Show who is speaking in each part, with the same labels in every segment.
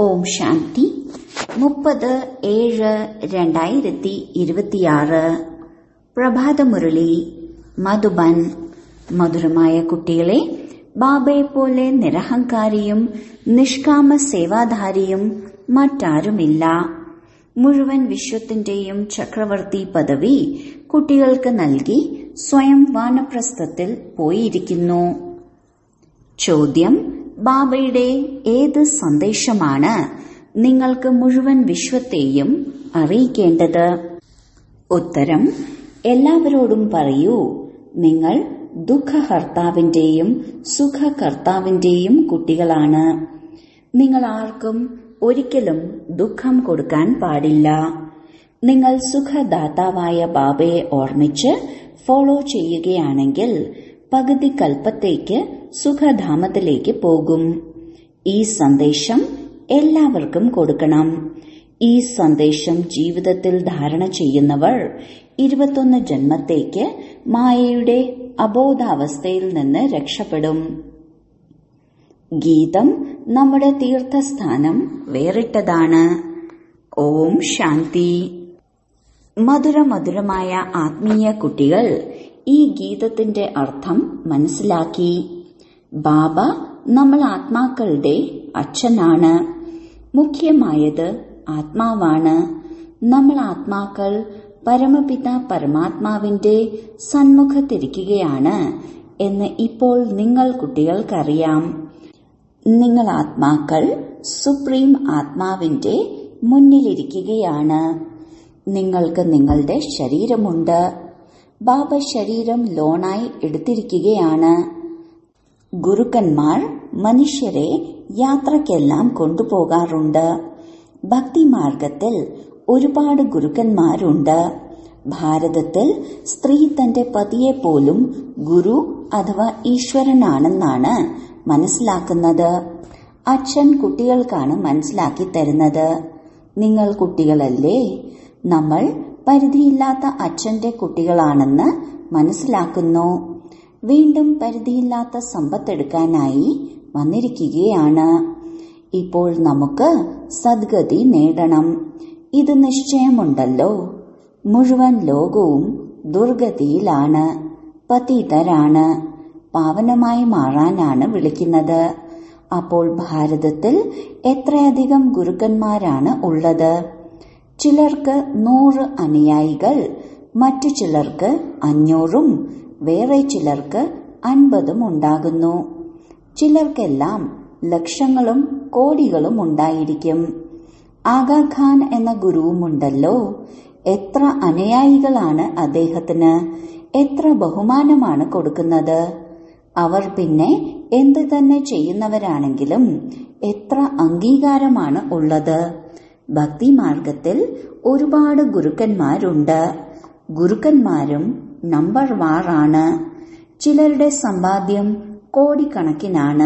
Speaker 1: ഓം ശാന്തി മുപ്പത് ഏഴ് രണ്ടായിരത്തി ഇരുപത്തിയാറ് പ്രഭാതമുരളി മധുബൻ മധുരമായ കുട്ടികളെ ബാബയെപ്പോലെ നിരഹങ്കാരിയും നിഷ്കാമ സേവാധാരിയും മറ്റാരുമില്ല മുഴുവൻ വിശ്വത്തിന്റെയും ചക്രവർത്തി പദവി കുട്ടികൾക്ക് നൽകി സ്വയം വാനപ്രസ്ഥത്തിൽ പോയിരിക്കുന്നു ചോദ്യം ബാബയുടെ ഏത് സന്ദേശമാണ് നിങ്ങൾക്ക് മുഴുവൻ വിശ്വത്തെയും അറിയിക്കേണ്ടത് ഉത്തരം എല്ലാവരോടും പറയൂ നിങ്ങൾ ദുഃഖഹർത്താവിന്റെയും സുഖകർത്താവിന്റെയും കുട്ടികളാണ് നിങ്ങൾ ആർക്കും ഒരിക്കലും ദുഃഖം കൊടുക്കാൻ പാടില്ല നിങ്ങൾ സുഖദാതാവായ ബാബയെ ഓർമ്മിച്ച് ഫോളോ ചെയ്യുകയാണെങ്കിൽ പകുതി കൽപ്പത്തേക്ക് സുഖധാമത്തിലേക്ക് പോകും ഈ സന്ദേശം എല്ലാവർക്കും കൊടുക്കണം ഈ സന്ദേശം ജീവിതത്തിൽ ധാരണ ചെയ്യുന്നവർ ഇരുപത്തൊന്ന് ജന്മത്തേക്ക് മായയുടെ അബോധാവസ്ഥയിൽ നിന്ന് രക്ഷപ്പെടും ഗീതം നമ്മുടെ തീർത്ഥസ്ഥാനം വേറിട്ടതാണ് ഓം ശാന്തി മധുര മധുരമായ ആത്മീയ കുട്ടികൾ ഈ ഗീതത്തിന്റെ അർത്ഥം മനസ്സിലാക്കി ബാബ നമ്മൾ ആത്മാക്കളുടെ അച്ഛനാണ് മുഖ്യമായത് ആത്മാവാണ് നമ്മൾ ആത്മാക്കൾ പരമപിത പരമാത്മാവിന്റെ സന്മുഖത്തിരിക്കുകയാണ് എന്ന് ഇപ്പോൾ നിങ്ങൾ കുട്ടികൾക്കറിയാം നിങ്ങൾ ആത്മാക്കൾ സുപ്രീം ആത്മാവിന്റെ മുന്നിലിരിക്കുകയാണ് നിങ്ങൾക്ക് നിങ്ങളുടെ ശരീരമുണ്ട് ബാബ ശരീരം ലോണായി എടുത്തിരിക്കുകയാണ് ഗുരുക്കന്മാർ മനുഷ്യരെ യാത്രയ്ക്കെല്ലാം കൊണ്ടുപോകാറുണ്ട് ഭക്തിമാർഗത്തിൽ ഒരുപാട് ഗുരുക്കന്മാരുണ്ട് ഭാരതത്തിൽ സ്ത്രീ തന്റെ പതിയെ പോലും ഗുരു അഥവാ ഈശ്വരനാണെന്നാണ് മനസ്സിലാക്കുന്നത് അച്ഛൻ കുട്ടികൾക്കാണ് മനസ്സിലാക്കി തരുന്നത് നിങ്ങൾ കുട്ടികളല്ലേ നമ്മൾ പരിധിയില്ലാത്ത അച്ഛന്റെ കുട്ടികളാണെന്ന് മനസ്സിലാക്കുന്നു വീണ്ടും പരിധിയില്ലാത്ത സമ്പത്തെടുക്കാനായി വന്നിരിക്കുകയാണ് ഇപ്പോൾ നമുക്ക് സദ്ഗതി നേടണം ഇത് നിശ്ചയമുണ്ടല്ലോ മുഴുവൻ ലോകവും ദുർഗതിയിലാണ് പതിതരാണ് പാവനമായി മാറാനാണ് വിളിക്കുന്നത് അപ്പോൾ ഭാരതത്തിൽ എത്രയധികം ഗുരുക്കന്മാരാണ് ഉള്ളത് ചിലർക്ക് നൂറ് അനുയായികൾ മറ്റു ചിലർക്ക് അഞ്ഞൂറും വേറെ ചിലർക്ക് അൻപതും ഉണ്ടാകുന്നു ചിലർക്കെല്ലാം ലക്ഷങ്ങളും കോടികളും ഉണ്ടായിരിക്കും ആഗാഖാൻ എന്ന ഗുരുവുമുണ്ടല്ലോ എത്ര അനുയായികളാണ് അദ്ദേഹത്തിന് എത്ര ബഹുമാനമാണ് കൊടുക്കുന്നത് അവർ പിന്നെ എന്ത് തന്നെ ചെയ്യുന്നവരാണെങ്കിലും എത്ര അംഗീകാരമാണ് ഉള്ളത് ഭക്തിമാർഗത്തിൽ ഒരുപാട് ഗുരുക്കന്മാരുണ്ട് ഗുരുക്കന്മാരും നമ്പർ വാറാണ് ചിലരുടെ സമ്പാദ്യം കോടിക്കണക്കിനാണ്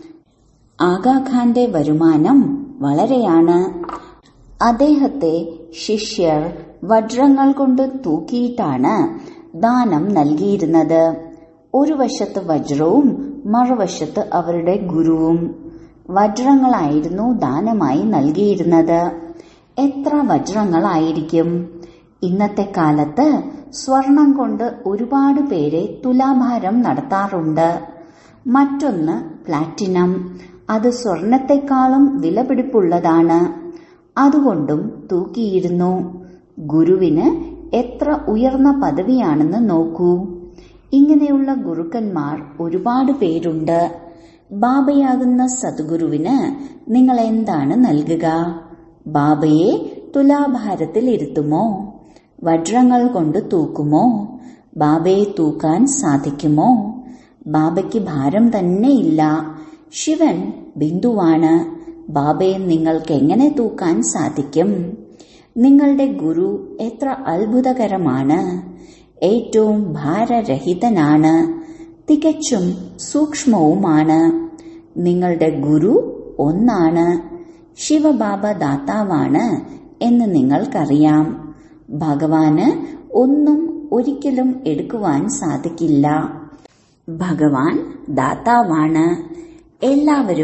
Speaker 1: ആഗാഖാന്റെ വരുമാനം വളരെയാണ് അദ്ദേഹത്തെ ശിഷ്യർ വജ്രങ്ങൾ കൊണ്ട് തൂക്കിയിട്ടാണ് ദാനം നൽകിയിരുന്നത് ഒരു വശത്ത് വജ്രവും മറുവശത്ത് അവരുടെ ഗുരുവും വജ്രങ്ങളായിരുന്നു ദാനമായി നൽകിയിരുന്നത് എത്ര വജ്രങ്ങളായിരിക്കും ഇന്നത്തെ കാലത്ത് സ്വർണം കൊണ്ട് ഒരുപാട് പേരെ തുലാഭാരം നടത്താറുണ്ട് മറ്റൊന്ന് പ്ലാറ്റിനം അത് സ്വർണത്തെക്കാളും വിലപിടിപ്പുള്ളതാണ് അതുകൊണ്ടും തൂക്കിയിരുന്നു ഗുരുവിന് എത്ര ഉയർന്ന പദവിയാണെന്ന് നോക്കൂ ഇങ്ങനെയുള്ള ഗുരുക്കന്മാർ ഒരുപാട് പേരുണ്ട് ബാബയാകുന്ന സദ്ഗുരുവിന് നിങ്ങൾ എന്താണ് നൽകുക ബാബയെ തുലാഭാരത്തിൽ ഇരുത്തുമോ വജ്രങ്ങൾ കൊണ്ട് തൂക്കുമോ ബാബയെ തൂക്കാൻ സാധിക്കുമോ ബാബയ്ക്ക് ഭാരം തന്നെയില്ല ശിവൻ ബിന്ദുവാണ് ബാബയെ നിങ്ങൾക്ക് എങ്ങനെ തൂക്കാൻ സാധിക്കും നിങ്ങളുടെ ഗുരു എത്ര അത്ഭുതകരമാണ് ഏറ്റവും ഭാരരഹിതനാണ് തികച്ചും സൂക്ഷ്മവുമാണ് നിങ്ങളുടെ ഗുരു ഒന്നാണ് ശിവബാബ ദാതാവാണ് എന്ന് നിങ്ങൾക്കറിയാം ഭഗവാന് ഒന്നും ഒരിക്കലും എടുക്കുവാൻ സാധിക്കില്ല ഭഗവാൻ ദാതാവാണ് എല്ലാവരും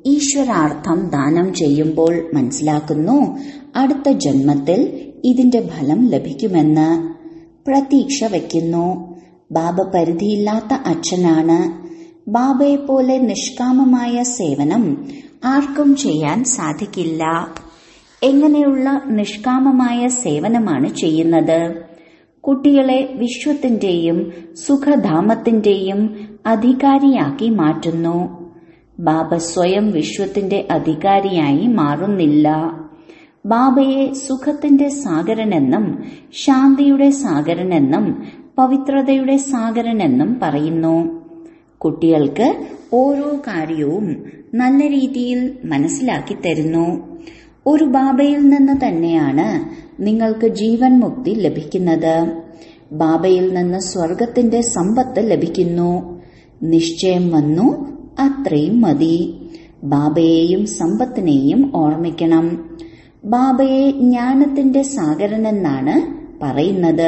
Speaker 1: ഈശ്വരാർത്ഥം ദാനം ചെയ്യുമ്പോൾ മനസ്സിലാക്കുന്നു അടുത്ത ജന്മത്തിൽ ഇതിന്റെ ഫലം ലഭിക്കുമെന്ന് പ്രതീക്ഷ വയ്ക്കുന്നു ബാബ പരിധിയില്ലാത്ത അച്ഛനാണ് ബാബയെപ്പോലെ നിഷ്കാമമായ സേവനം ആർക്കും ചെയ്യാൻ സാധിക്കില്ല എങ്ങനെയുള്ള നിഷ്കാമമായ സേവനമാണ് ചെയ്യുന്നത് കുട്ടികളെ വിശ്വത്തിന്റെയും സുഖധാമത്തിന്റെയും അധികാരിയാക്കി മാറ്റുന്നു ബാബ സ്വയം വിശ്വത്തിന്റെ അധികാരിയായി മാറുന്നില്ല ബാബയെ സുഖത്തിന്റെ സാഗരനെന്നും ശാന്തിയുടെ സാഗരനെന്നും പവിത്രതയുടെ സാഗരനെന്നും പറയുന്നു കുട്ടികൾക്ക് ഓരോ കാര്യവും നല്ല രീതിയിൽ മനസ്സിലാക്കി തരുന്നു ഒരു ബാബയിൽ നിന്ന് തന്നെയാണ് നിങ്ങൾക്ക് ജീവൻ മുക്തി ലഭിക്കുന്നത് ബാബയിൽ നിന്ന് സ്വർഗത്തിന്റെ സമ്പത്ത് ലഭിക്കുന്നു നിശ്ചയം വന്നു അത്രയും മതി ബാബയെയും സമ്പത്തിനെയും ഓർമ്മിക്കണം ബാബയെ ജ്ഞാനത്തിന്റെ സാഗരനെന്നാണ് പറയുന്നത്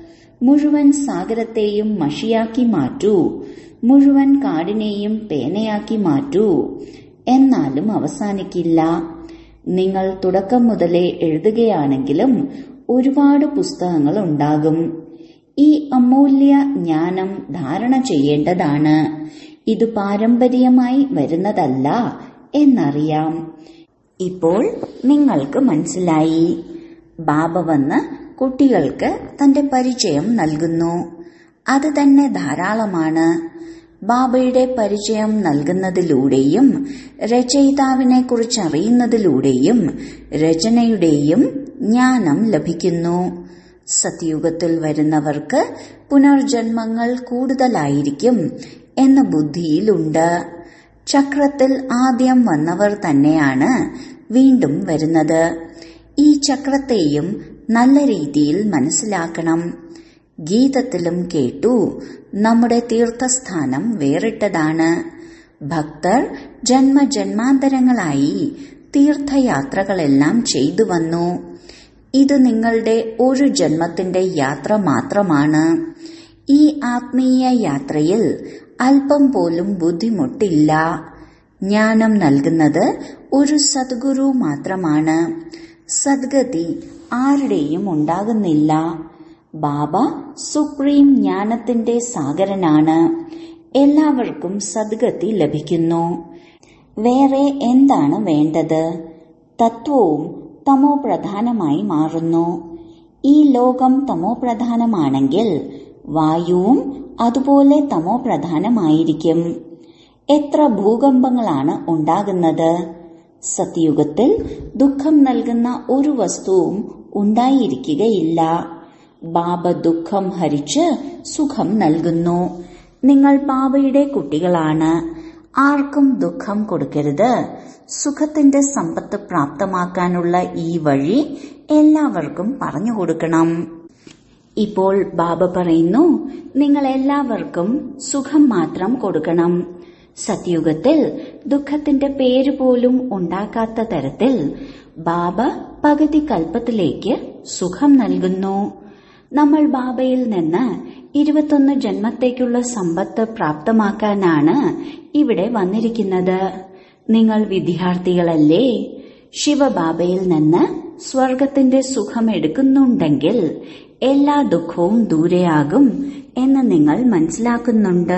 Speaker 1: മുഴുവൻ സാഗരത്തെയും മഷിയാക്കി മാറ്റൂ മുഴുവൻ കാടിനെയും പേനയാക്കി മാറ്റൂ എന്നാലും അവസാനിക്കില്ല നിങ്ങൾ തുടക്കം മുതലേ എഴുതുകയാണെങ്കിലും ഒരുപാട് പുസ്തകങ്ങൾ ഉണ്ടാകും ഈ അമൂല്യ ജ്ഞാനം ധാരണ ചെയ്യേണ്ടതാണ് ഇത് പാരമ്പര്യമായി വരുന്നതല്ല എന്നറിയാം ഇപ്പോൾ നിങ്ങൾക്ക് മനസ്സിലായി ബാബ വന്ന് കുട്ടികൾക്ക് തന്റെ പരിചയം നൽകുന്നു അത് തന്നെ ധാരാളമാണ് ബാബയുടെ പരിചയം നൽകുന്നതിലൂടെയും രചയിതാവിനെ കുറിച്ച് അറിയുന്നതിലൂടെയും രചനയുടെയും ജ്ഞാനം ലഭിക്കുന്നു സത്യുഗത്തിൽ വരുന്നവർക്ക് പുനർജന്മങ്ങൾ കൂടുതലായിരിക്കും എന്ന ബുദ്ധിയിലുണ്ട് ചക്രത്തിൽ ആദ്യം വന്നവർ തന്നെയാണ് വീണ്ടും വരുന്നത് ഈ ചക്രത്തെയും നല്ല രീതിയിൽ മനസ്സിലാക്കണം ഗീതത്തിലും കേട്ടു നമ്മുടെ തീർത്ഥസ്ഥാനം വേറിട്ടതാണ് ഭക്തർ ജന്മജന്മാന്തരങ്ങളായി തീർത്ഥയാത്രകളെല്ലാം ചെയ്തു വന്നു ഇത് നിങ്ങളുടെ ഒരു ജന്മത്തിന്റെ യാത്ര മാത്രമാണ് ഈ ആത്മീയ യാത്രയിൽ അല്പം പോലും ബുദ്ധിമുട്ടില്ല ജ്ഞാനം നൽകുന്നത് ഒരു സദ്ഗുരു മാത്രമാണ് സദ്ഗതി ആരുടെയും ഉണ്ടാകുന്നില്ല ബാബ സുപ്രീം ജ്ഞാനത്തിന്റെ സാഗരനാണ് എല്ലാവർക്കും സദ്ഗതി ലഭിക്കുന്നു വേറെ എന്താണ് വേണ്ടത് തത്വവും തമോ പ്രധാനമായി മാറുന്നു ഈ ലോകം തമോ പ്രധാനമാണെങ്കിൽ വായുവും അതുപോലെ തമോ പ്രധാനമായിരിക്കും എത്ര ഭൂകമ്പങ്ങളാണ് ഉണ്ടാകുന്നത് സത്യുഗത്തിൽ ദുഃഖം നൽകുന്ന ഒരു വസ്തുവും ഉണ്ടായിരിക്കുകയില്ല ബാബ ദുഃഖം ഹരിച്ച് സുഖം നൽകുന്നു നിങ്ങൾ ബാബയുടെ കുട്ടികളാണ് ആർക്കും ദുഃഖം കൊടുക്കരുത് സുഖത്തിന്റെ സമ്പത്ത് പ്രാപ്തമാക്കാനുള്ള ഈ വഴി എല്ലാവർക്കും പറഞ്ഞു കൊടുക്കണം ഇപ്പോൾ ബാബ പറയുന്നു നിങ്ങൾ എല്ലാവർക്കും സുഖം മാത്രം കൊടുക്കണം സത്യുഗത്തിൽ ദുഃഖത്തിന്റെ പേര് പോലും ഉണ്ടാക്കാത്ത തരത്തിൽ ബാബ പകുതി കൽപ്പത്തിലേക്ക് സുഖം നൽകുന്നു നമ്മൾ ബാബയിൽ നിന്ന് ഇരുപത്തൊന്ന് ജന്മത്തേക്കുള്ള സമ്പത്ത് പ്രാപ്തമാക്കാനാണ് ഇവിടെ വന്നിരിക്കുന്നത് നിങ്ങൾ വിദ്യാർത്ഥികളല്ലേ ശിവബാബയിൽ നിന്ന് സ്വർഗത്തിന്റെ സുഖം എടുക്കുന്നുണ്ടെങ്കിൽ എല്ലാ ദുഃഖവും ദൂരെയാകും എന്ന് നിങ്ങൾ മനസ്സിലാക്കുന്നുണ്ട്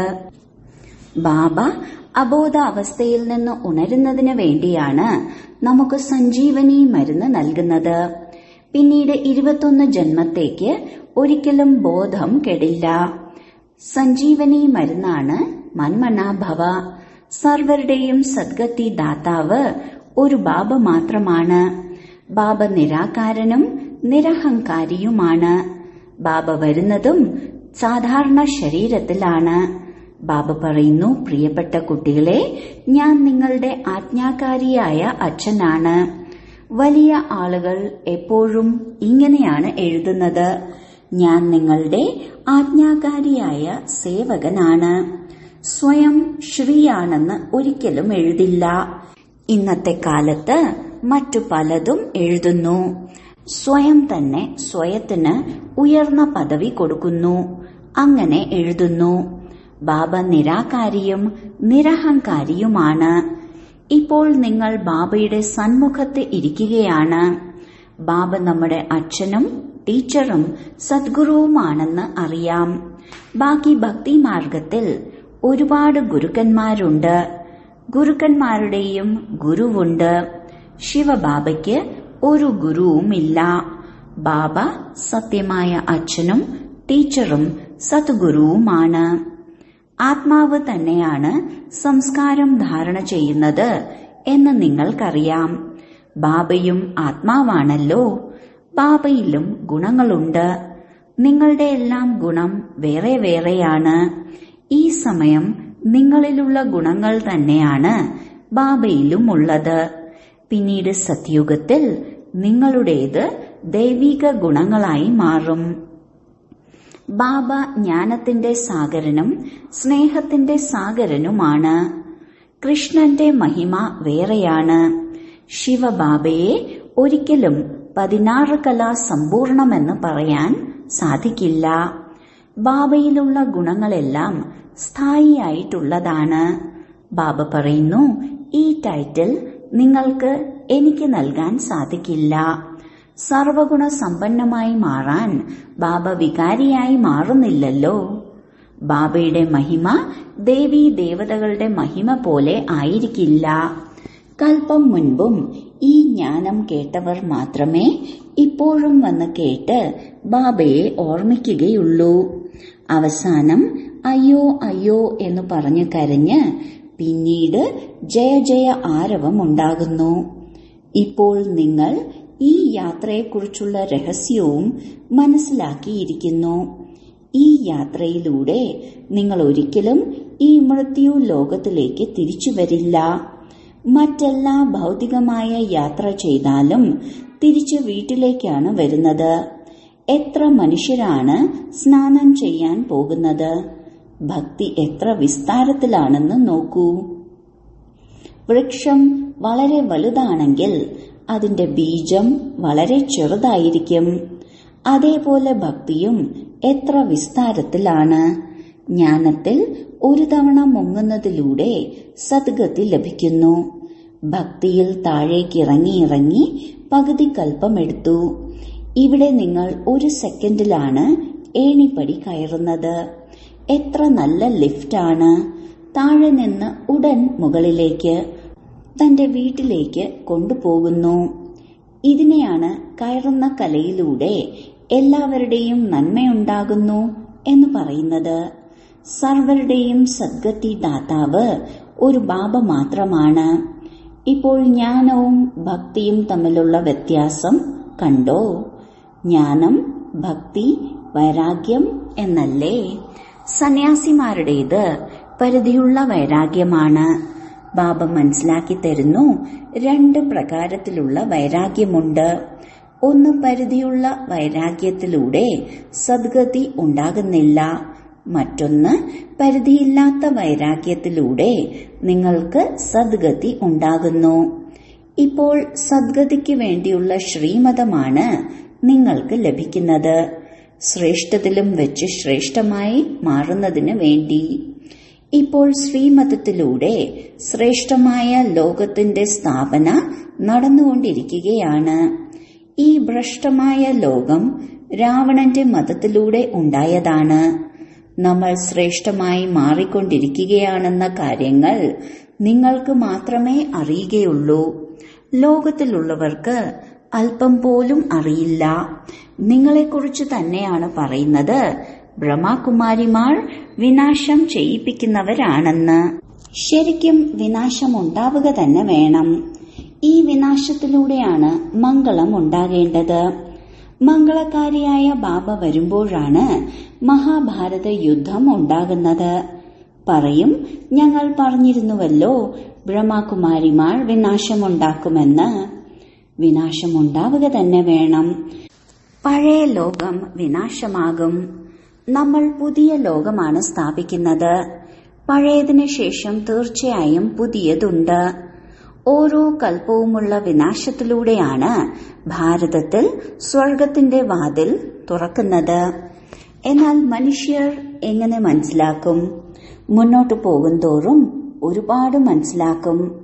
Speaker 1: ബാബ അബോധ അവസ്ഥയിൽ നിന്ന് ഉണരുന്നതിന് വേണ്ടിയാണ് നമുക്ക് സഞ്ജീവനി മരുന്ന് നൽകുന്നത് പിന്നീട് ഇരുപത്തൊന്ന് ജന്മത്തേക്ക് ഒരിക്കലും ബോധം കെടില്ല സഞ്ജീവനി മരുന്നാണ് മന്മനാഭവ സർവരുടെയും സദ്ഗതി ദാതാവ് ഒരു ബാബ മാത്രമാണ് ബാബ നിരാകാരനും നിരഹങ്കാരിയുമാണ് ബാബ വരുന്നതും സാധാരണ ശരീരത്തിലാണ് ബാബ പറയുന്നു പ്രിയപ്പെട്ട കുട്ടികളെ ഞാൻ നിങ്ങളുടെ ആജ്ഞാകാരിയായ അച്ഛനാണ് വലിയ ആളുകൾ എപ്പോഴും ഇങ്ങനെയാണ് എഴുതുന്നത് ഞാൻ നിങ്ങളുടെ ആജ്ഞാകാരിയായ സേവകനാണ് സ്വയം ശ്രീയാണെന്ന് ഒരിക്കലും എഴുതില്ല ഇന്നത്തെ കാലത്ത് മറ്റു പലതും എഴുതുന്നു സ്വയം തന്നെ സ്വയത്തിന് ഉയർന്ന പദവി കൊടുക്കുന്നു അങ്ങനെ എഴുതുന്നു ബാബ നിരാകാരിയും നിരഹങ്കാരിയുമാണ് ഇപ്പോൾ നിങ്ങൾ ബാബയുടെ സന്മുഖത്ത് ഇരിക്കുകയാണ് ബാബ നമ്മുടെ അച്ഛനും ടീച്ചറും സദ്ഗുരുവുമാണെന്ന് അറിയാം ബാക്കി ഭക്തി മാർഗത്തിൽ ഒരുപാട് ഗുരുക്കന്മാരുണ്ട് ഗുരുക്കന്മാരുടെയും ഗുരുവുണ്ട് ശിവബാബയ്ക്ക് ഒരു ഗുരുവുമില്ല ബാബ സത്യമായ അച്ഛനും ടീച്ചറും സദ്ഗുരുവുമാണ് ആത്മാവ് തന്നെയാണ് സംസ്കാരം ധാരണ ചെയ്യുന്നത് എന്ന് നിങ്ങൾക്കറിയാം ബാബയും ആത്മാവാണല്ലോ ബാബയിലും ഗുണങ്ങളുണ്ട് നിങ്ങളുടെ എല്ലാം ഗുണം വേറെ വേറെയാണ് ഈ സമയം നിങ്ങളിലുള്ള ഗുണങ്ങൾ തന്നെയാണ് ബാബയിലും ഉള്ളത് പിന്നീട് സത്യുഗത്തിൽ നിങ്ങളുടേത് ദൈവിക ഗുണങ്ങളായി മാറും ബാബ ജ്ഞാനത്തിന്റെ സാഗരനും സ്നേഹത്തിന്റെ സാഗരനുമാണ് കൃഷ്ണന്റെ മഹിമ വേറെയാണ് ശിവബാബയെ ഒരിക്കലും പതിനാറ് കല സമ്പൂർണമെന്ന് പറയാൻ സാധിക്കില്ല ബാബയിലുള്ള ഗുണങ്ങളെല്ലാം സ്ഥായിയായിട്ടുള്ളതാണ് ബാബ പറയുന്നു ഈ ടൈറ്റിൽ നിങ്ങൾക്ക് എനിക്ക് നൽകാൻ സാധിക്കില്ല സർവഗുണ സമ്പന്നമായി മാറാൻ ബാബ വികാരിയായി മാറുന്നില്ലല്ലോ ബാബയുടെ മഹിമ ദേവീ ദേവതകളുടെ മഹിമ പോലെ ആയിരിക്കില്ല കൽപ്പം മുൻപും ഈ ജ്ഞാനം കേട്ടവർ മാത്രമേ ഇപ്പോഴും വന്ന് കേട്ട് ബാബയെ ഓർമ്മിക്കുകയുള്ളൂ അവസാനം അയ്യോ അയ്യോ എന്ന് പറഞ്ഞു കരഞ്ഞ് പിന്നീട് ജയ ജയ ആരവമുണ്ടാകുന്നു ഇപ്പോൾ നിങ്ങൾ ഈ യാത്രയെക്കുറിച്ചുള്ള രഹസ്യവും മനസ്സിലാക്കിയിരിക്കുന്നു ഈ യാത്രയിലൂടെ നിങ്ങൾ ഒരിക്കലും ഈ മൃത്യു ലോകത്തിലേക്ക് തിരിച്ചു വരില്ല മറ്റെല്ലാ ഭൗതികമായ യാത്ര ചെയ്താലും തിരിച്ചു വീട്ടിലേക്കാണ് വരുന്നത് എത്ര മനുഷ്യരാണ് സ്നാനം ചെയ്യാൻ പോകുന്നത് ഭക്തി എത്ര വിസ്താരത്തിലാണെന്ന് നോക്കൂ വൃക്ഷം വളരെ വലുതാണെങ്കിൽ അതിന്റെ ബീജം വളരെ ചെറുതായിരിക്കും അതേപോലെ ഭക്തിയും എത്ര വിസ്താരത്തിലാണ് ജ്ഞാനത്തിൽ ഒരു തവണ മുങ്ങുന്നതിലൂടെ സദ്ഗതി ലഭിക്കുന്നു ഭക്തിയിൽ താഴേക്ക് ഇറങ്ങി ഇറങ്ങി പകുതി കൽപ്പമെടുത്തു ഇവിടെ നിങ്ങൾ ഒരു സെക്കൻഡിലാണ് ഏണിപ്പടി കയറുന്നത് എത്ര നല്ല ലിഫ്റ്റാണ് താഴെ നിന്ന് ഉടൻ മുകളിലേക്ക് തന്റെ വീട്ടിലേക്ക് കൊണ്ടുപോകുന്നു ഇതിനെയാണ് കയറുന്ന കലയിലൂടെ എല്ലാവരുടെയും നന്മയുണ്ടാകുന്നു എന്ന് പറയുന്നത് സർവരുടെയും സദ്ഗതി ദാതാവ് ഒരു ബാബ മാത്രമാണ് ഇപ്പോൾ ജ്ഞാനവും ഭക്തിയും തമ്മിലുള്ള വ്യത്യാസം കണ്ടോ ജ്ഞാനം ഭക്തി വൈരാഗ്യം എന്നല്ലേ സന്യാസിമാരുടേത് പരിധിയുള്ള വൈരാഗ്യമാണ് ബാബ മനസ്സിലാക്കി തരുന്നു രണ്ട് പ്രകാരത്തിലുള്ള വൈരാഗ്യമുണ്ട് ഒന്ന് പരിധിയുള്ള വൈരാഗ്യത്തിലൂടെ സദ്ഗതി ഉണ്ടാകുന്നില്ല മറ്റൊന്ന് പരിധിയില്ലാത്ത വൈരാഗ്യത്തിലൂടെ നിങ്ങൾക്ക് സദ്ഗതി ഉണ്ടാകുന്നു ഇപ്പോൾ സദ്ഗതിക്ക് വേണ്ടിയുള്ള ശ്രീമതമാണ് നിങ്ങൾക്ക് ലഭിക്കുന്നത് ശ്രേഷ്ഠത്തിലും വെച്ച് ശ്രേഷ്ഠമായി മാറുന്നതിന് വേണ്ടി ഇപ്പോൾ ശ്രീമതത്തിലൂടെ ശ്രേഷ്ഠമായ ലോകത്തിന്റെ സ്ഥാപന നടന്നുകൊണ്ടിരിക്കുകയാണ് ഈ ഭ്രഷ്ടമായ ലോകം രാവണന്റെ മതത്തിലൂടെ ഉണ്ടായതാണ് നമ്മൾ ശ്രേഷ്ഠമായി മാറിക്കൊണ്ടിരിക്കുകയാണെന്ന കാര്യങ്ങൾ നിങ്ങൾക്ക് മാത്രമേ അറിയുകയുള്ളൂ ലോകത്തിലുള്ളവർക്ക് അല്പം പോലും അറിയില്ല നിങ്ങളെക്കുറിച്ച് തന്നെയാണ് പറയുന്നത് ബ്രഹ്മകുമാരിമാർ വിനാശം ചെയ്യിപ്പിക്കുന്നവരാണെന്ന് ശരിക്കും വിനാശം ഉണ്ടാവുക തന്നെ വേണം ഈ വിനാശത്തിലൂടെയാണ് മംഗളം ഉണ്ടാകേണ്ടത് മംഗളകാരിയായ ബാബ വരുമ്പോഴാണ് മഹാഭാരത യുദ്ധം ഉണ്ടാകുന്നത് പറയും ഞങ്ങൾ പറഞ്ഞിരുന്നുവല്ലോ ബ്രഹ്മകുമാരിമാർ വിനാശമുണ്ടാക്കുമെന്ന് വിനാശമുണ്ടാവുക തന്നെ വേണം പഴയ ലോകം വിനാശമാകും നമ്മൾ പുതിയ ലോകമാണ് സ്ഥാപിക്കുന്നത് പഴയതിനു ശേഷം തീർച്ചയായും പുതിയതുണ്ട് ഓരോ കൽപ്പവുമുള്ള വിനാശത്തിലൂടെയാണ് ഭാരതത്തിൽ സ്വർഗത്തിന്റെ വാതിൽ തുറക്കുന്നത് എന്നാൽ മനുഷ്യർ എങ്ങനെ മനസ്സിലാക്കും മുന്നോട്ടു പോകുന്തോറും ഒരുപാട് മനസ്സിലാക്കും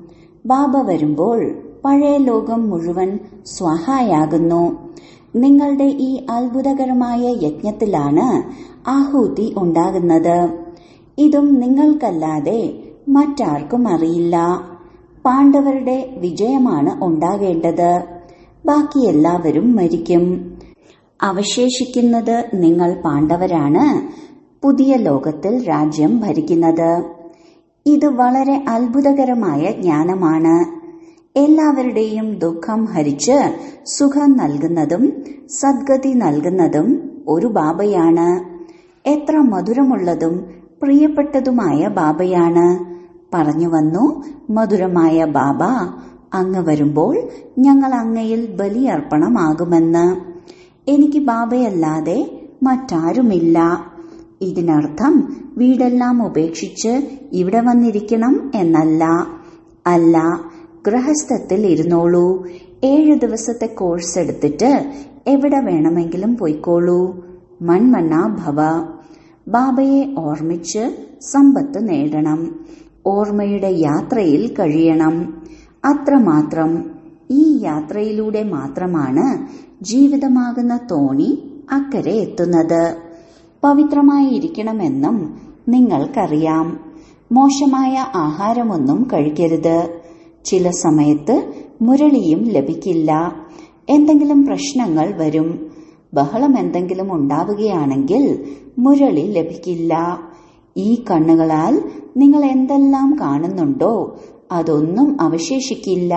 Speaker 1: ബാബ വരുമ്പോൾ പഴയ ലോകം മുഴുവൻ സ്വാഹായാകുന്നു നിങ്ങളുടെ ഈ അത്ഭുതകരമായ യജ്ഞത്തിലാണ് ആഹൂതി ഉണ്ടാകുന്നത് ഇതും നിങ്ങൾക്കല്ലാതെ മറ്റാർക്കും അറിയില്ല പാണ്ഡവരുടെ വിജയമാണ് ഉണ്ടാകേണ്ടത് ബാക്കി എല്ലാവരും മരിക്കും അവശേഷിക്കുന്നത് നിങ്ങൾ പാണ്ഡവരാണ് പുതിയ ലോകത്തിൽ രാജ്യം ഭരിക്കുന്നത് ഇത് വളരെ അത്ഭുതകരമായ ജ്ഞാനമാണ് എല്ലാവരുടെയും ദുഃഖം ഹരിച്ച് സുഖം നൽകുന്നതും സദ്ഗതി നൽകുന്നതും ഒരു ബാബയാണ് എത്ര മധുരമുള്ളതും പ്രിയപ്പെട്ടതുമായ ബാബയാണ് പറഞ്ഞു വന്നു മധുരമായ ബാബ അങ്ങ് വരുമ്പോൾ ഞങ്ങൾ അങ്ങയിൽ ബലിയർപ്പണമാകുമെന്ന് എനിക്ക് ബാബയല്ലാതെ മറ്റാരുമില്ല ഇതിനർത്ഥം വീടെല്ലാം ഉപേക്ഷിച്ച് ഇവിടെ വന്നിരിക്കണം എന്നല്ല അല്ല ഗൃഹസ്ഥത്തിൽ ഇരുന്നോളൂ ഏഴ് ദിവസത്തെ കോഴ്സ് എടുത്തിട്ട് എവിടെ വേണമെങ്കിലും പോയിക്കോളൂ മൺമണ്ണ ഭവ ബാബയെ ഓർമ്മിച്ച് സമ്പത്ത് നേടണം ഓർമ്മയുടെ യാത്രയിൽ കഴിയണം അത്രമാത്രം ഈ യാത്രയിലൂടെ മാത്രമാണ് ജീവിതമാകുന്ന തോണി അക്കരെ എത്തുന്നത് പവിത്രമായിരിക്കണമെന്നും നിങ്ങൾക്കറിയാം മോശമായ ആഹാരമൊന്നും കഴിക്കരുത് ചില സമയത്ത് മുരളിയും ലഭിക്കില്ല എന്തെങ്കിലും പ്രശ്നങ്ങൾ വരും ബഹളം എന്തെങ്കിലും ഉണ്ടാവുകയാണെങ്കിൽ മുരളി ലഭിക്കില്ല ഈ കണ്ണുകളാൽ നിങ്ങൾ എന്തെല്ലാം കാണുന്നുണ്ടോ അതൊന്നും അവശേഷിക്കില്ല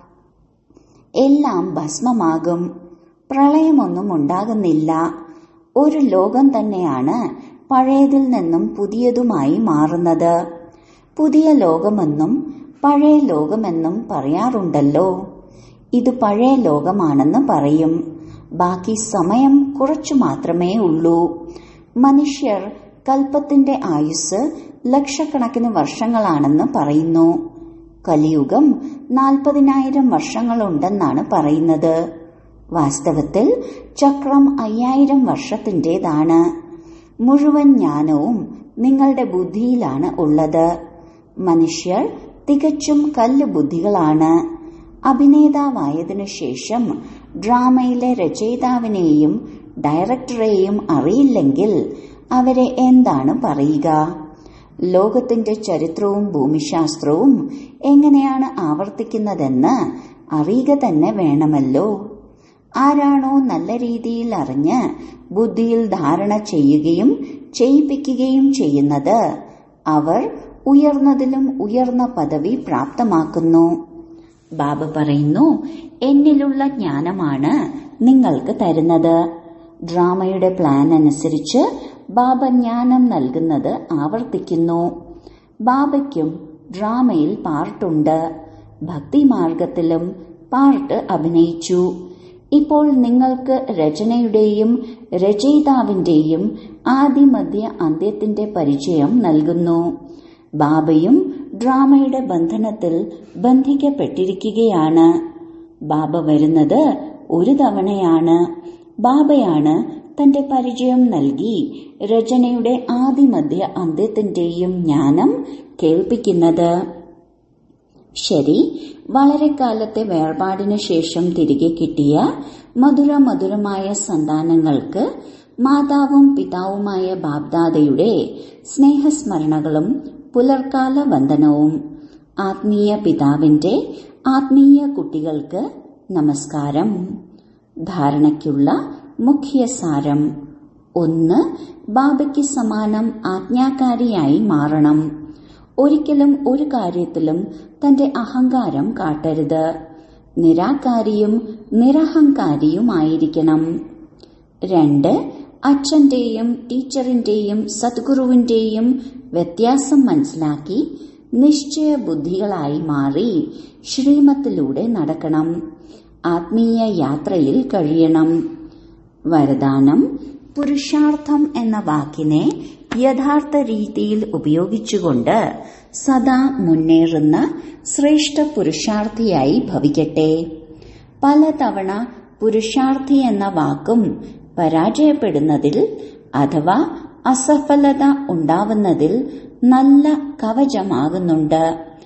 Speaker 1: എല്ലാം ഭസ്മമാകും പ്രളയമൊന്നും ഉണ്ടാകുന്നില്ല ഒരു ലോകം തന്നെയാണ് പഴയതിൽ നിന്നും പുതിയതുമായി മാറുന്നത് പുതിയ ലോകമെന്നും പഴയ ലോകമെന്നും പറയാറുണ്ടല്ലോ ഇത് പഴയ ലോകമാണെന്ന് പറയും ബാക്കി സമയം കുറച്ചു മാത്രമേ ഉള്ളൂ മനുഷ്യർ കൽപ്പത്തിന്റെ ആയുസ് ലക്ഷക്കണക്കിന് വർഷങ്ങളാണെന്ന് പറയുന്നു കലിയുഗം നാൽപ്പതിനായിരം വർഷങ്ങളുണ്ടെന്നാണ് പറയുന്നത് വാസ്തവത്തിൽ ചക്രം അയ്യായിരം വർഷത്തിൻ്റെതാണ് മുഴുവൻ ജ്ഞാനവും നിങ്ങളുടെ ബുദ്ധിയിലാണ് ഉള്ളത് മനുഷ്യർ തികച്ചും കല്ല് ബുദ്ധികളാണ് അഭിനേതാവായതിനു ശേഷം ഡ്രാമയിലെ രചയിതാവിനെയും ഡയറക്ടറെയും അറിയില്ലെങ്കിൽ അവരെ എന്താണ് പറയുക ലോകത്തിന്റെ ചരിത്രവും ഭൂമിശാസ്ത്രവും എങ്ങനെയാണ് ആവർത്തിക്കുന്നതെന്ന് അറിയുക തന്നെ വേണമല്ലോ ആരാണോ നല്ല രീതിയിൽ അറിഞ്ഞ് ബുദ്ധിയിൽ ധാരണ ചെയ്യുകയും ചെയ്യിപ്പിക്കുകയും ചെയ്യുന്നത് അവർ ഉയർന്നതിലും ഉയർന്ന പദവി പ്രാപ്തമാക്കുന്നു ബാബ പറയുന്നു എന്നിലുള്ള ജ്ഞാനമാണ് നിങ്ങൾക്ക് തരുന്നത് ഡ്രാമയുടെ പ്ലാൻ അനുസരിച്ച് ബാബ ജ്ഞാനം നൽകുന്നത് ആവർത്തിക്കുന്നു ബാബയ്ക്കും ഡ്രാമയിൽ പാർട്ടുണ്ട് ഭക്തിമാർഗത്തിലും പാർട്ട് അഭിനയിച്ചു ഇപ്പോൾ നിങ്ങൾക്ക് രചനയുടെയും രചയിതാവിന്റെയും ആദിമധ്യ അന്ത്യത്തിന്റെ പരിചയം നൽകുന്നു ബാബയും ഡ്രാമയുടെ ബന്ധനത്തിൽ ബന്ധിക്കപ്പെട്ടിരിക്കുകയാണ് ബാബ വരുന്നത് ഒരു തവണയാണ് ബാബയാണ് തന്റെ പരിചയം നൽകി രചനയുടെ ആദിമധ്യ അന്ത്യത്തിന്റെയും ജ്ഞാനം കേൾപ്പിക്കുന്നത് ശരി വളരെ കാലത്തെ വേർപാടിനു ശേഷം തിരികെ കിട്ടിയ മധുര മധുരമായ സന്താനങ്ങൾക്ക് മാതാവും പിതാവുമായ ബാബ്ദാദയുടെ സ്നേഹസ്മരണകളും പുലർക്കാല വന്ദനവും ആത്മീയ പിതാവിന്റെ ആത്മീയ കുട്ടികൾക്ക് നമസ്കാരം ധാരണയ്ക്കുള്ള മുഖ്യ സാരം ഒന്ന് ബാബയ്ക്ക് സമാനം ആജ്ഞാകാരിയായി മാറണം ഒരിക്കലും ഒരു കാര്യത്തിലും തന്റെ അഹങ്കാരം കാട്ടരുത് നിരാകാരിയും നിരഹങ്കാരിയുമായിരിക്കണം രണ്ട് അച്ഛന്റെയും ടീച്ചറിന്റെയും സദ്ഗുരുവിന്റെയും വ്യത്യാസം മനസ്സിലാക്കി നിശ്ചയ ബുദ്ധികളായി മാറി ശ്രീമത്തിലൂടെ നടക്കണം ആത്മീയ യാത്രയിൽ കഴിയണം വരദാനം പുരുഷാർത്ഥം എന്ന വാക്കിനെ യഥാർത്ഥ രീതിയിൽ ഉപയോഗിച്ചുകൊണ്ട് സദാ മുന്നേറുന്ന ശ്രേഷ്ഠ പുരുഷാർത്ഥിയായി ഭവിക്കട്ടെ പലതവണ പുരുഷാർത്ഥി എന്ന വാക്കും പരാജയപ്പെടുന്നതിൽ അഥവാ അസഫലത ഉണ്ടാവുന്നതിൽ നല്ല കവചമാകുന്നുണ്ട്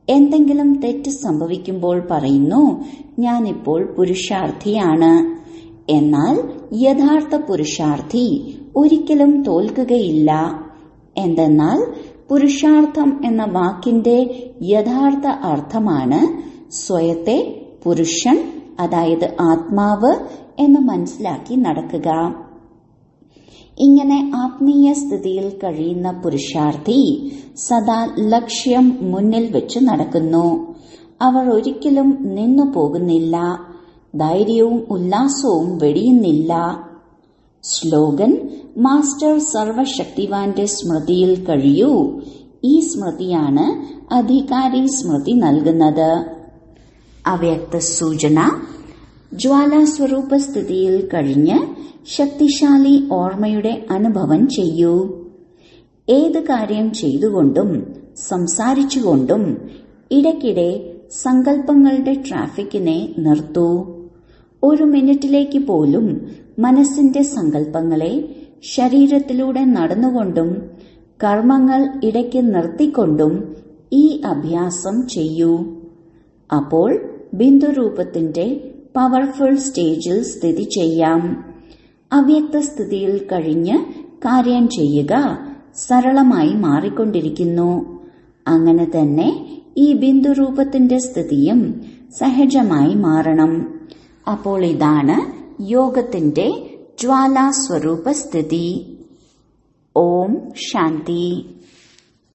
Speaker 1: എന്തെങ്കിലും തെറ്റ് സംഭവിക്കുമ്പോൾ പറയുന്നു ഞാനിപ്പോൾ പുരുഷാർത്ഥിയാണ് എന്നാൽ യഥാർത്ഥ പുരുഷാർത്ഥി ഒരിക്കലും തോൽക്കുകയില്ല എന്തെന്നാൽ പുരുഷാർത്ഥം എന്ന വാക്കിന്റെ യഥാർത്ഥ അർത്ഥമാണ് സ്വയത്തെ പുരുഷൻ അതായത് ആത്മാവ് എന്ന് മനസ്സിലാക്കി നടക്കുക ഇങ്ങനെ ആത്മീയ സ്ഥിതിയിൽ കഴിയുന്ന പുരുഷാർത്ഥി സദാ ലക്ഷ്യം മുന്നിൽ വെച്ച് നടക്കുന്നു അവർ ഒരിക്കലും നിന്നു പോകുന്നില്ല ധൈര്യവും ഉല്ലാസവും വെടിയുന്നില്ല സ്ലോഗൻ മാസ്റ്റർ സർവശക്തിവാന്റെ സ്മൃതിയിൽ കഴിയൂ ഈ സ്മൃതിയാണ് അധികാരി സ്മൃതി നൽകുന്നത് അവ്യക്ത സൂചന ജ്വാലാസ്വരൂപ സ്ഥിതിയിൽ കഴിഞ്ഞ് ശക്തിശാലി ഓർമ്മയുടെ അനുഭവം ചെയ്യൂ ഏത് കാര്യം ചെയ്തുകൊണ്ടും സംസാരിച്ചുകൊണ്ടും ഇടയ്ക്കിടെ സങ്കല്പങ്ങളുടെ ട്രാഫിക്കിനെ നിർത്തൂ ഒരു മിനിറ്റിലേക്ക് പോലും മനസ്സിന്റെ സങ്കല്പങ്ങളെ ശരീരത്തിലൂടെ നടന്നുകൊണ്ടും കർമ്മങ്ങൾ ഇടയ്ക്ക് നിർത്തിക്കൊണ്ടും ഈ അഭ്യാസം ചെയ്യൂ അപ്പോൾ ബിന്ദുരൂപത്തിന്റെ പവർഫുൾ സ്റ്റേജിൽ സ്ഥിതി ചെയ്യാം അവ്യക്ത സ്ഥിതിയിൽ കഴിഞ്ഞ് കാര്യം ചെയ്യുക സരളമായി മാറിക്കൊണ്ടിരിക്കുന്നു അങ്ങനെ തന്നെ ഈ ബിന്ദുരൂപത്തിന്റെ സ്ഥിതിയും സഹജമായി മാറണം അപ്പോൾ ഇതാണ് യോഗത്തിന്റെ ജ്വാലാസ്വരൂപ സ്ഥിതി ഓം ശാന്തി